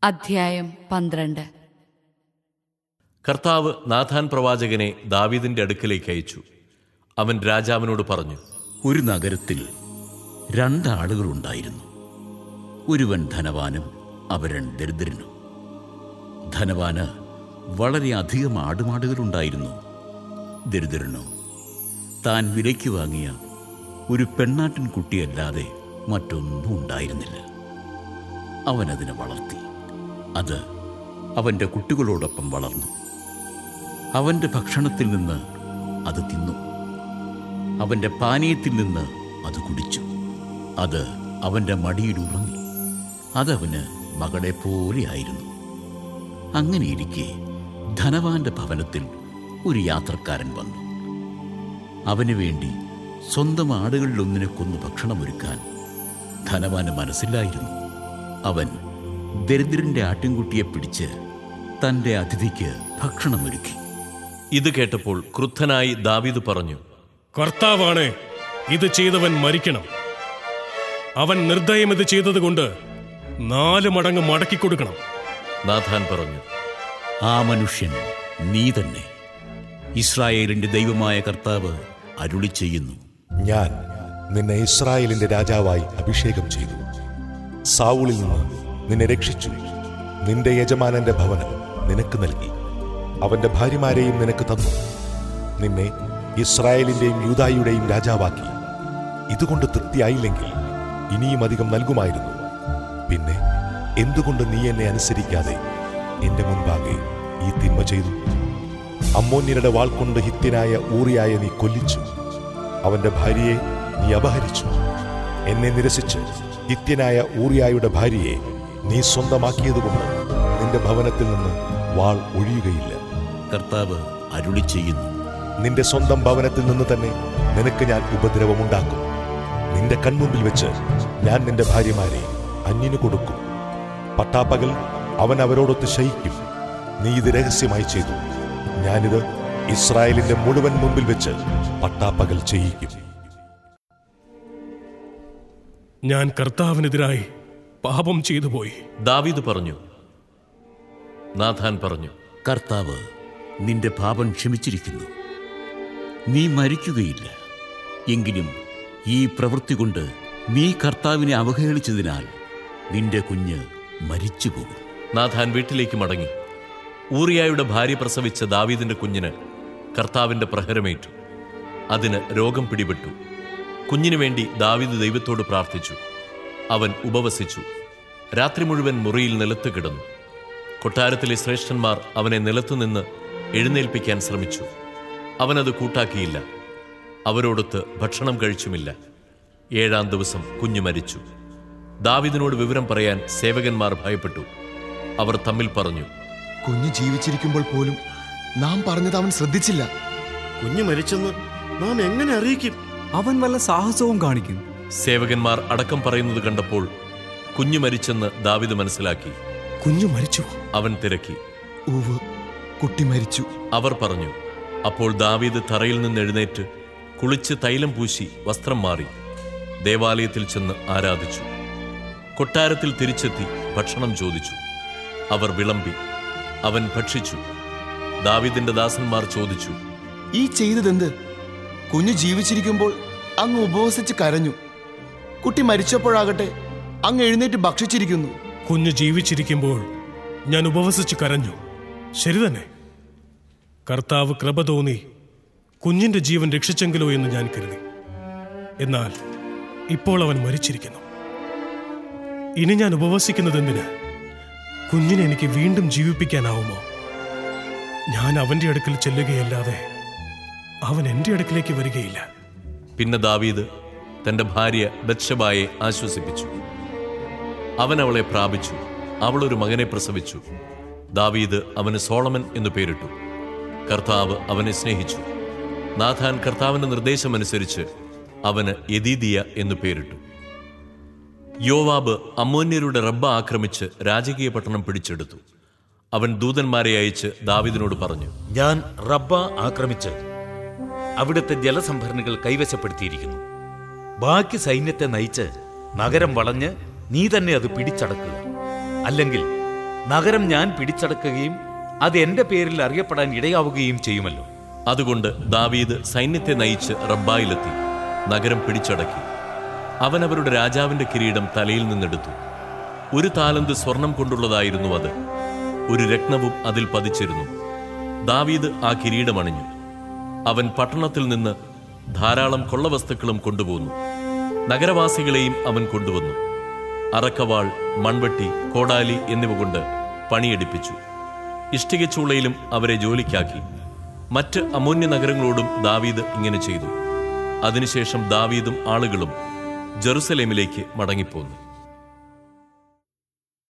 അധ്യായം പന്ത്രണ്ട് കർത്താവ് നാഥാൻ പ്രവാചകനെ ദാവീദിന്റെ അടുക്കലേക്ക് അയച്ചു അവൻ രാജാവിനോട് പറഞ്ഞു ഒരു നഗരത്തിൽ രണ്ടാളുകളുണ്ടായിരുന്നു ഒരുവൻ ധനവാനും അവരൻ ദരിദ്രനും ധനവാന് വളരെ അധികം ആടുമാടുകളുണ്ടായിരുന്നു ദരിദ്രനോ താൻ വിലയ്ക്ക് വാങ്ങിയ ഒരു പെണ്ണാട്ടിൻ കുട്ടിയല്ലാതെ മറ്റൊന്നും ഉണ്ടായിരുന്നില്ല അവൻ അതിനെ വളർത്തി അത് അവൻ്റെ കുട്ടികളോടൊപ്പം വളർന്നു അവൻ്റെ ഭക്ഷണത്തിൽ നിന്ന് അത് തിന്നു അവന്റെ പാനീയത്തിൽ നിന്ന് അത് കുടിച്ചു അത് അവന്റെ മടിയിൽ ഉറങ്ങി അതവന് മകളെ പോലെയായിരുന്നു അങ്ങനെയിരിക്കെ ധനവാന്റെ ഭവനത്തിൽ ഒരു യാത്രക്കാരൻ വന്നു അവന് വേണ്ടി സ്വന്തം ആടുകളിലൊന്നിനെ കൊന്നു ഭക്ഷണമൊരുക്കാൻ ധനവാന് മനസ്സിലായിരുന്നു അവൻ ദരിദ്രന്റെ ആട്ടിൻകുട്ടിയെ പിടിച്ച് തന്റെ അതിഥിക്ക് ഭക്ഷണമൊരുക്കി ഇത് കേട്ടപ്പോൾ ക്രുദ്ധനായി ദാവീദ് പറഞ്ഞു കർത്താവാണ് ഇത് ചെയ്തവൻ മരിക്കണം അവൻ നിർദ്ദയം ഇത് ചെയ്തതുകൊണ്ട് നാല് മടങ്ങ് മടക്കി കൊടുക്കണം നാഥാൻ പറഞ്ഞു ആ മനുഷ്യൻ നീ തന്നെ ഇസ്രായേലിന്റെ ദൈവമായ കർത്താവ് അരുളി ചെയ്യുന്നു ഞാൻ നിന്നെ ഇസ്രായേലിന്റെ രാജാവായി അഭിഷേകം ചെയ്തു സാവൂളിൽ നിന്ന് നിന്നെ രക്ഷിച്ചു നിന്റെ യജമാനന്റെ ഭവനം നിനക്ക് നൽകി അവന്റെ ഭാര്യമാരെയും നിനക്ക് തന്നു നിന്നെ ഇസ്രായേലിന്റെയും യൂതായുടെയും രാജാവാക്കി ഇതുകൊണ്ട് തൃപ്തിയായില്ലെങ്കിൽ ഇനിയും അധികം നൽകുമായിരുന്നു പിന്നെ എന്തുകൊണ്ട് നീ എന്നെ അനുസരിക്കാതെ എന്റെ മുൻപാകെ ഈ തിന്മ ചെയ്തു അമ്മോന്യരുടെ വാൾ കൊണ്ട് ഹിത്യനായ ഊറിയായ നീ കൊല്ലിച്ചു അവന്റെ ഭാര്യയെ നീ അപഹരിച്ചു എന്നെ നിരസിച്ച് ഹിത്യനായ ഊറിയായുടെ ഭാര്യയെ നീ സ്വന്തമാക്കിയതുകൊണ്ട് നിന്റെ ഭവനത്തിൽ നിന്ന് വാൾ ഒഴിയുകയില്ല കർത്താവ് അരുളി ചെയ്യുന്നു നിന്റെ സ്വന്തം ഭവനത്തിൽ നിന്ന് തന്നെ നിനക്ക് ഞാൻ ഉപദ്രവമുണ്ടാക്കും നിന്റെ കൺമുമ്പിൽ വെച്ച് ഞാൻ നിന്റെ ഭാര്യമാരെ അന്യന് കൊടുക്കും പട്ടാപ്പകൽ അവൻ അവരോടൊത്ത് ശയിക്കും നീ ഇത് രഹസ്യമായി ചെയ്തു ഞാനിത് ഇസ്രായേലിന്റെ മുഴുവൻ മുമ്പിൽ വെച്ച് പട്ടാപ്പകൽ ചെയ്യിക്കും ഞാൻ കർത്താവിനെതിരായി പാപം ചെയ്തു പോയി ദാവീദ് പറഞ്ഞു നാഥാൻ പറഞ്ഞു കർത്താവ് നിന്റെ പാപം ക്ഷമിച്ചിരിക്കുന്നു നീ മരിക്കുകയില്ല എങ്കിലും ഈ പ്രവൃത്തി കൊണ്ട് നീ കർത്താവിനെ അവഹേളിച്ചതിനാൽ നിന്റെ കുഞ്ഞ് മരിച്ചു പോകും നാഥാൻ വീട്ടിലേക്ക് മടങ്ങി ഊറിയായുടെ ഭാര്യ പ്രസവിച്ച ദാവീദിന്റെ കുഞ്ഞിന് കർത്താവിന്റെ പ്രഹരമേറ്റു അതിന് രോഗം പിടിപെട്ടു കുഞ്ഞിനു വേണ്ടി ദാവീദ് ദൈവത്തോട് പ്രാർത്ഥിച്ചു അവൻ ഉപവസിച്ചു രാത്രി മുഴുവൻ മുറിയിൽ നിലത്ത് കിടന്നു കൊട്ടാരത്തിലെ ശ്രേഷ്ഠന്മാർ അവനെ നിലത്തുനിന്ന് എഴുന്നേൽപ്പിക്കാൻ ശ്രമിച്ചു അവനത് കൂട്ടാക്കിയില്ല അവരോടൊത്ത് ഭക്ഷണം കഴിച്ചുമില്ല ഏഴാം ദിവസം കുഞ്ഞു മരിച്ചു ദാവിദിനോട് വിവരം പറയാൻ സേവകന്മാർ ഭയപ്പെട്ടു അവർ തമ്മിൽ പറഞ്ഞു കുഞ്ഞ് ജീവിച്ചിരിക്കുമ്പോൾ പോലും നാം പറഞ്ഞത് അവൻ ശ്രദ്ധിച്ചില്ല കുഞ്ഞു മരിച്ചെന്ന് നാം എങ്ങനെ അറിയിക്കും അവൻ വല്ല സാഹസവും കാണിക്കും സേവകന്മാർ അടക്കം പറയുന്നത് കണ്ടപ്പോൾ കുഞ്ഞു മരിച്ചെന്ന് ദാവിദ് മനസ്സിലാക്കി കുഞ്ഞു മരിച്ചു അവൻ തിരക്കി ഉവ് കുട്ടി മരിച്ചു അവർ പറഞ്ഞു അപ്പോൾ ദാവീദ് തറയിൽ നിന്ന് എഴുന്നേറ്റ് കുളിച്ച് തൈലം പൂശി വസ്ത്രം മാറി ദേവാലയത്തിൽ ചെന്ന് ആരാധിച്ചു കൊട്ടാരത്തിൽ തിരിച്ചെത്തി ഭക്ഷണം ചോദിച്ചു അവർ വിളമ്പി അവൻ ഭക്ഷിച്ചു ദാവീദിന്റെ ദാസന്മാർ ചോദിച്ചു ഈ ചെയ്തതെന്ത് കുഞ്ഞ് ജീവിച്ചിരിക്കുമ്പോൾ അങ്ങ് ഉപവസിച്ച് കരഞ്ഞു കുട്ടി മരിച്ചപ്പോഴാകട്ടെ അങ്ങ് എഴുന്നേറ്റ് ഭക്ഷിച്ചിരിക്കുന്നു കുഞ്ഞ് ജീവിച്ചിരിക്കുമ്പോൾ ഞാൻ ഉപവസിച്ച് കരഞ്ഞു ശരി തന്നെ കർത്താവ് കൃപ തോന്നി കുഞ്ഞിന്റെ ജീവൻ രക്ഷിച്ചെങ്കിലോ എന്ന് ഞാൻ കരുതി എന്നാൽ ഇപ്പോൾ അവൻ മരിച്ചിരിക്കുന്നു ഇനി ഞാൻ ഉപവസിക്കുന്നത് എന്തിന് കുഞ്ഞിനെ എനിക്ക് വീണ്ടും ജീവിപ്പിക്കാനാവുമോ ഞാൻ അവന്റെ അടുക്കൽ ചെല്ലുകയല്ലാതെ അവൻ എന്റെ അടുക്കിലേക്ക് വരികയില്ല പിന്നെ ദാവീദ് തന്റെ ഭാര്യ ബത്ഷബായെ ആശ്വസിപ്പിച്ചു അവൻ അവളെ പ്രാപിച്ചു അവൾ ഒരു മകനെ പ്രസവിച്ചു ദാവീദ് അവന് സോളമൻ എന്നു പേരിട്ടു കർത്താവ് അവനെ സ്നേഹിച്ചു നാഥാൻ കർത്താവിന്റെ നിർദ്ദേശമനുസരിച്ച് അവന് യദീദിയ എന്നു പേരിട്ടു യോവാബ് അമ്മോന്യരുടെ റബ്ബ ആക്രമിച്ച് രാജകീയ പട്ടണം പിടിച്ചെടുത്തു അവൻ ദൂതന്മാരെ അയച്ച് ദാവീദിനോട് പറഞ്ഞു ഞാൻ റബ്ബ ആക്രമിച്ച് അവിടുത്തെ ജലസംഭരണികൾ കൈവശപ്പെടുത്തിയിരിക്കുന്നു ബാക്കി സൈന്യത്തെ നയിച്ച് നഗരം വളഞ്ഞ് നീ തന്നെ അത് പിടിച്ചടക്കുക അല്ലെങ്കിൽ നഗരം ഞാൻ പിടിച്ചടക്കുകയും അത് എന്റെ പേരിൽ അറിയപ്പെടാൻ ഇടയാവുകയും ചെയ്യുമല്ലോ അതുകൊണ്ട് ദാവീദ് സൈന്യത്തെ നയിച്ച് റബ്ബായിലെത്തി നഗരം പിടിച്ചടക്കി അവൻ അവരുടെ രാജാവിന്റെ കിരീടം തലയിൽ നിന്നെടുത്തു ഒരു താലന്ത് സ്വർണം കൊണ്ടുള്ളതായിരുന്നു അത് ഒരു രത്നവും അതിൽ പതിച്ചിരുന്നു ദാവീദ് ആ കിരീടം അണിഞ്ഞു അവൻ പട്ടണത്തിൽ നിന്ന് ധാരാളം കൊള്ളവസ്തുക്കളും കൊണ്ടുപോന്നു നഗരവാസികളെയും അവൻ കൊണ്ടുവന്നു അറക്കവാൾ മൺവെട്ടി കോടാലി എന്നിവ കൊണ്ട് പണിയെടുപ്പിച്ചു ഇഷ്ടികച്ചൂളയിലും അവരെ ജോലിക്കാക്കി മറ്റ് അമൂന്യ നഗരങ്ങളോടും ദാവീദ് ഇങ്ങനെ ചെയ്തു അതിനുശേഷം ദാവീദും ആളുകളും ജെറുസലേമിലേക്ക് മടങ്ങിപ്പോന്നു